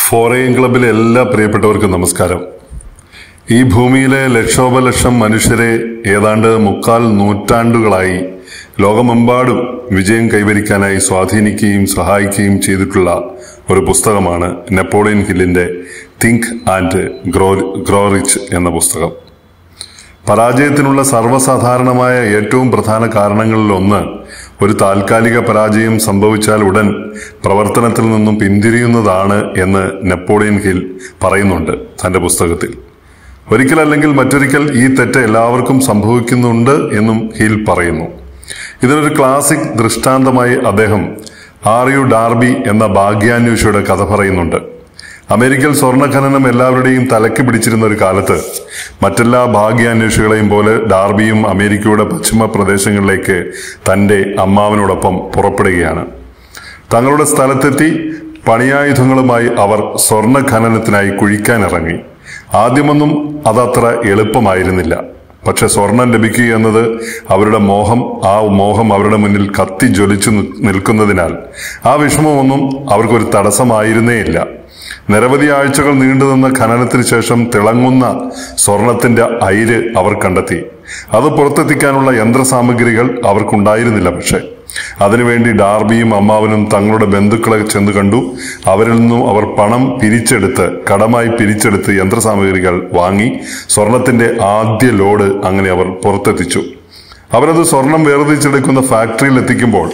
ഫോറേൻ ക്ലബിലെ എല്ലാ പ്രിയപ്പെട്ടവർക്കും നമസ്കാരം ഈ ഭൂമിയിലെ ലക്ഷോപലക്ഷം മനുഷ്യരെ ഏതാണ്ട് മുക്കാൽ നൂറ്റാണ്ടുകളായി ലോകമെമ്പാടും വിജയം കൈവരിക്കാനായി സ്വാധീനിക്കുകയും സഹായിക്കുകയും ചെയ്തിട്ടുള്ള ഒരു പുസ്തകമാണ് നെപ്പോളിയൻ ഹില്ലിന്റെ think and grow grow rich എന്ന പുസ്തകം പരാജയത്തിനുള്ള സർവ്വസാധാരണമായ ഏറ്റവും പ്രധാന കാരണങ്ങളിലൊന്ന് ഒരു താൽക്കാലിക പരാജയം സംഭവിച്ചാൽ ഉടൻ പ്രവർത്തനത്തിൽ നിന്നും പിന്തിരിയുന്നതാണ് എന്ന് നെപ്പോളിയൻ ഹിൽ പറയുന്നുണ്ട് തന്റെ പുസ്തകത്തിൽ ഒരിക്കലല്ലെങ്കിൽ മറ്റൊരിക്കൽ ഈ തെറ്റ് എല്ലാവർക്കും സംഭവിക്കുന്നുണ്ട് എന്നും ഹിൽ പറയുന്നു ഇതിനൊരു ക്ലാസിക് ദൃഷ്ടാന്തമായി അദ്ദേഹം ആർ യു ഡാർബി എന്ന ഭാഗ്യാന്വേഷിയുടെ കഥ പറയുന്നുണ്ട് അമേരിക്കയിൽ സ്വർണ്ണ ഖനനം എല്ലാവരുടെയും തലക്ക് പിടിച്ചിരുന്ന ഒരു കാലത്ത് മറ്റെല്ലാ ഭാഗ്യാന്വേഷികളെയും പോലെ ഡാർബിയും അമേരിക്കയുടെ പശ്ചിമ പ്രദേശങ്ങളിലേക്ക് തന്റെ അമ്മാവനോടൊപ്പം പുറപ്പെടുകയാണ് തങ്ങളുടെ സ്ഥലത്തെത്തി പണിയായുധങ്ങളുമായി അവർ സ്വർണ്ണ ഖനനത്തിനായി കുഴിക്കാനിറങ്ങി ആദ്യമൊന്നും അതത്ര എളുപ്പമായിരുന്നില്ല പക്ഷെ സ്വർണം ലഭിക്കുക എന്നത് അവരുടെ മോഹം ആ മോഹം അവരുടെ മുന്നിൽ കത്തി ജ്വലിച്ചു നി- നിൽക്കുന്നതിനാൽ ആ വിഷമമൊന്നും അവർക്കൊരു തടസ്സമായിരുന്നേയില്ല നിരവധി ആഴ്ചകൾ നീണ്ടുനിന്ന ഖനനത്തിന് ശേഷം തിളങ്ങുന്ന സ്വർണത്തിന്റെ അയിര് അവർ കണ്ടെത്തി അത് പുറത്തെത്തിക്കാനുള്ള യന്ത്രസാമഗ്രികൾ അവർക്കുണ്ടായിരുന്നില്ല പക്ഷേ അതിനുവേണ്ടി ഡാർബിയും അമ്മാവനും തങ്ങളുടെ ബന്ധുക്കളെ ചെന്ന് കണ്ടു അവരിൽ നിന്നും അവർ പണം പിരിച്ചെടുത്ത് കടമായി പിരിച്ചെടുത്ത് യന്ത്രസാമഗ്രികൾ വാങ്ങി സ്വർണത്തിന്റെ ആദ്യ ലോഡ് അങ്ങനെ അവർ പുറത്തെത്തിച്ചു അവരത് സ്വർണം വേർതിരിച്ചെടുക്കുന്ന ഫാക്ടറിയിൽ എത്തിക്കുമ്പോൾ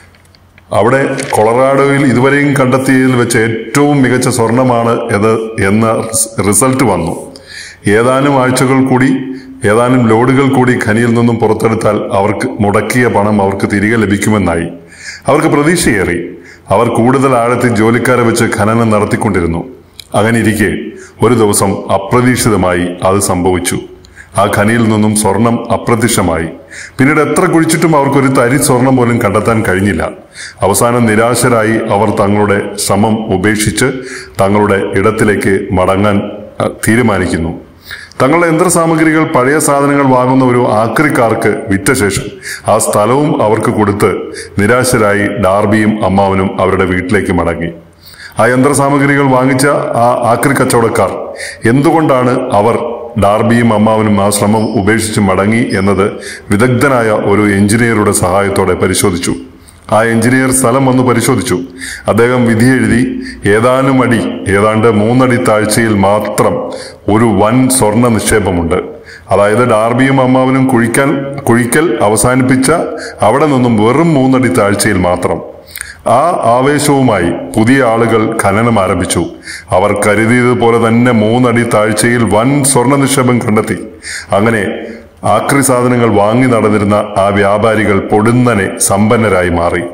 അവിടെ കൊളറാഡോയിൽ ഇതുവരെയും കണ്ടെത്തിയതിൽ വെച്ച് ഏറ്റവും മികച്ച സ്വർണമാണ് ഇത് എന്ന റിസൾട്ട് വന്നു ഏതാനും ആഴ്ചകൾ കൂടി ഏതാനും ലോഡുകൾ കൂടി ഖനിയിൽ നിന്നും പുറത്തെടുത്താൽ അവർക്ക് മുടക്കിയ പണം അവർക്ക് തിരികെ ലഭിക്കുമെന്നായി അവർക്ക് പ്രതീക്ഷയേറി അവർ കൂടുതൽ ആഴത്തിൽ ജോലിക്കാരെ വെച്ച് ഖനനം നടത്തിക്കൊണ്ടിരുന്നു അങ്ങനെ ഇരിക്കെ ഒരു ദിവസം അപ്രതീക്ഷിതമായി അത് സംഭവിച്ചു ആ ഖനിയിൽ നിന്നും സ്വർണം അപ്രത്യക്ഷമായി പിന്നീട് എത്ര കുഴിച്ചിട്ടും അവർക്ക് ഒരു തരി സ്വർണം പോലും കണ്ടെത്താൻ കഴിഞ്ഞില്ല അവസാനം നിരാശരായി അവർ തങ്ങളുടെ ശ്രമം ഉപേക്ഷിച്ച് തങ്ങളുടെ ഇടത്തിലേക്ക് മടങ്ങാൻ അഹ്, തീരുമാനിക്കുന്നു തങ്ങളുടെ യന്ത്രസാമഗ്രികൾ പഴയ സാധനങ്ങൾ വാങ്ങുന്ന ഒരു ആക്രിക്കാർക്ക് വിറ്റ ശേഷം ആ സ്ഥലവും അവർക്ക് കൊടുത്ത് നിരാശരായി ഡാർബിയും അമ്മാവനും അവരുടെ വീട്ടിലേക്ക് മടങ്ങി ആ യന്ത്രസാമഗ്രികൾ വാങ്ങിച്ച ആ ആക്രി കച്ചവടക്കാർ എന്തുകൊണ്ടാണ് അവർ ഡാർബിയും അമ്മാവനും ആ ശ്രമം ഉപേക്ഷിച്ച് മടങ്ങി എന്നത് വിദഗ്ധനായ ഒരു എഞ്ചിനീയറുടെ സഹായത്തോടെ പരിശോധിച്ചു ആ എഞ്ചിനീയർ സ്ഥലം വന്ന് പരിശോധിച്ചു അദ്ദേഹം വിധി എഴുതി ഏതാനും അടി ഏതാണ്ട് മൂന്നടി താഴ്ചയിൽ മാത്രം ഒരു വൻ സ്വർണ്ണ നിക്ഷേപമുണ്ട് അതായത് ഡാർബിയും അമ്മാവനും കുഴിക്കാൻ കുഴിക്കൽ അവസാനിപ്പിച്ച അവിടെ നിന്നും വെറും മൂന്നടി താഴ്ചയിൽ മാത്രം ആ ആവേശവുമായി പുതിയ ആളുകൾ ഖനനം ആരംഭിച്ചു അവർ കരുതിയതുപോലെ തന്നെ മൂന്നടി താഴ്ചയിൽ വൻ സ്വർണ്ണ നിക്ഷേപം കണ്ടെത്തി അങ്ങനെ ആക്രി സാധനങ്ങൾ വാങ്ങി നടന്നിരുന്ന ആ വ്യാപാരികൾ പൊടുന്നനെ സമ്പന്നരായി മാറി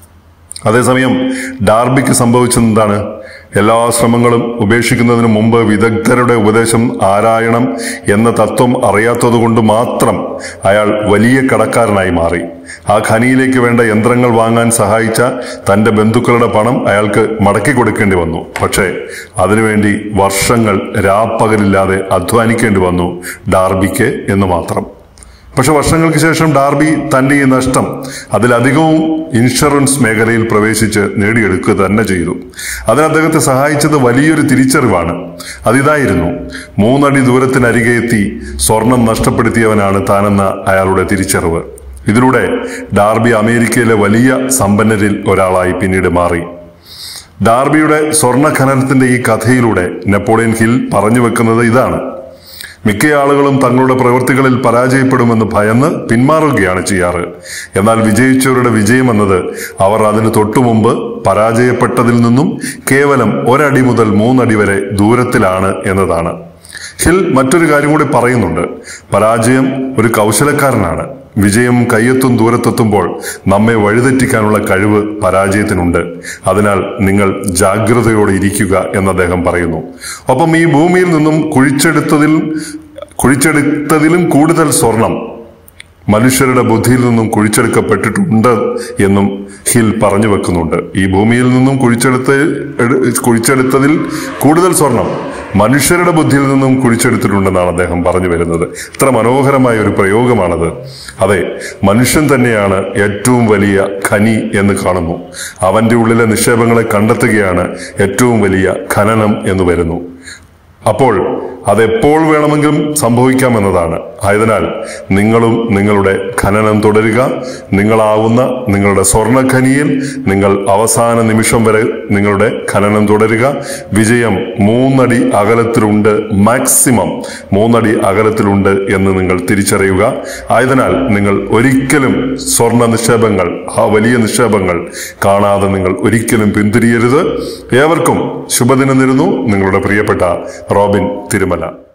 അതേസമയം ഡാർബിക്ക് സംഭവിച്ചത് എന്താണ് എല്ലാ ശ്രമങ്ങളും ഉപേക്ഷിക്കുന്നതിന് മുമ്പ് വിദഗ്ധരുടെ ഉപദേശം ആരായണം എന്ന തത്വം അറിയാത്തതുകൊണ്ട് മാത്രം അയാൾ വലിയ കടക്കാരനായി മാറി ആ ഖനിയിലേക്ക് വേണ്ട യന്ത്രങ്ങൾ വാങ്ങാൻ സഹായിച്ച തന്റെ ബന്ധുക്കളുടെ പണം അയാൾക്ക് മടക്കി കൊടുക്കേണ്ടി വന്നു പക്ഷേ അതിനുവേണ്ടി വർഷങ്ങൾ രാപ്പകലില്ലാതെ അധ്വാനിക്കേണ്ടി വന്നു ഡാർബിക്ക് എന്ന് മാത്രം പക്ഷെ വർഷങ്ങൾക്ക് ശേഷം ഡാർബി തന്റെ ഈ നഷ്ടം അതിലധികവും ഇൻഷുറൻസ് മേഖലയിൽ പ്രവേശിച്ച് നേടിയെടുക്കുക തന്നെ ചെയ്തു അതിന് അദ്ദേഹത്തെ സഹായിച്ചത് വലിയൊരു തിരിച്ചറിവാണ് അതിതായിരുന്നു മൂന്നടി ദൂരത്തിനരികെ എത്തി സ്വർണം നഷ്ടപ്പെടുത്തിയവനാണ് താനെന്ന അയാളുടെ തിരിച്ചറിവ് ഇതിലൂടെ ഡാർബി അമേരിക്കയിലെ വലിയ സമ്പന്നരിൽ ഒരാളായി പിന്നീട് മാറി ഡാർബിയുടെ സ്വർണ്ണ ഖനനത്തിന്റെ ഈ കഥയിലൂടെ നെപ്പോളിയൻ ഹിൽ പറഞ്ഞു വെക്കുന്നത് ഇതാണ് മിക്ക ആളുകളും തങ്ങളുടെ പ്രവൃത്തികളിൽ പരാജയപ്പെടുമെന്ന് ഭയന്ന് പിന്മാറുകയാണ് ചെയ്യാറ് എന്നാൽ വിജയിച്ചവരുടെ വിജയം എന്നത് അവർ അതിന് തൊട്ടുമുമ്പ് പരാജയപ്പെട്ടതിൽ നിന്നും കേവലം ഒരടി മുതൽ മൂന്നടി വരെ ദൂരത്തിലാണ് എന്നതാണ് ഹിൽ മറ്റൊരു കാര്യം കൂടി പറയുന്നുണ്ട് പരാജയം ഒരു കൗശലക്കാരനാണ് വിജയം കയ്യെത്തും ദൂരത്തെത്തുമ്പോൾ നമ്മെ വഴിതെറ്റിക്കാനുള്ള കഴിവ് പരാജയത്തിനുണ്ട് അതിനാൽ നിങ്ങൾ ജാഗ്രതയോടെ ഇരിക്കുക എന്ന് അദ്ദേഹം പറയുന്നു ഒപ്പം ഈ ഭൂമിയിൽ നിന്നും കുഴിച്ചെടുത്തതിൽ കുഴിച്ചെടുത്തതിലും കൂടുതൽ സ്വർണം മനുഷ്യരുടെ ബുദ്ധിയിൽ നിന്നും കുഴിച്ചെടുക്കപ്പെട്ടിട്ടുണ്ട് എന്നും ഹിൽ പറഞ്ഞു വെക്കുന്നുണ്ട് ഈ ഭൂമിയിൽ നിന്നും കുഴിച്ചെടുത്ത് എടു- കുഴിച്ചെടുത്തതിൽ കൂടുതൽ സ്വർണം മനുഷ്യരുടെ ബുദ്ധിയിൽ നിന്നും കുഴിച്ചെടുത്തിട്ടുണ്ടെന്നാണ് അദ്ദേഹം പറഞ്ഞു വരുന്നത് ഇത്ര മനോഹരമായ ഒരു പ്രയോഗമാണത് അതെ മനുഷ്യൻ തന്നെയാണ് ഏറ്റവും വലിയ ഖനി എന്ന് കാണുന്നു അവന്റെ ഉള്ളിലെ നിക്ഷേപങ്ങളെ കണ്ടെത്തുകയാണ് ഏറ്റവും വലിയ ഖനനം എന്ന് വരുന്നു അപ്പോൾ അതെപ്പോൾ വേണമെങ്കിലും സംഭവിക്കാമെന്നതാണ് ആയതിനാൽ നിങ്ങളും നിങ്ങളുടെ ഖനനം തുടരുക നിങ്ങളാവുന്ന നിങ്ങളുടെ സ്വർണ്ണഖനിയിൽ നിങ്ങൾ അവസാന നിമിഷം വരെ നിങ്ങളുടെ ഖനനം തുടരുക വിജയം മൂന്നടി അകലത്തിലുണ്ട് മാക്സിമം മൂന്നടി അകലത്തിലുണ്ട് എന്ന് നിങ്ങൾ തിരിച്ചറിയുക ആയതിനാൽ നിങ്ങൾ ഒരിക്കലും സ്വർണ്ണ നിക്ഷേപങ്ങൾ ആ വലിയ നിക്ഷേപങ്ങൾ കാണാതെ നിങ്ങൾ ഒരിക്കലും പിന്തിരിയരുത് ഏവർക്കും ശുഭദിനം നേരുന്നു നിങ്ങളുടെ പ്രിയപ്പെട്ട റോബിൻ തിരുമല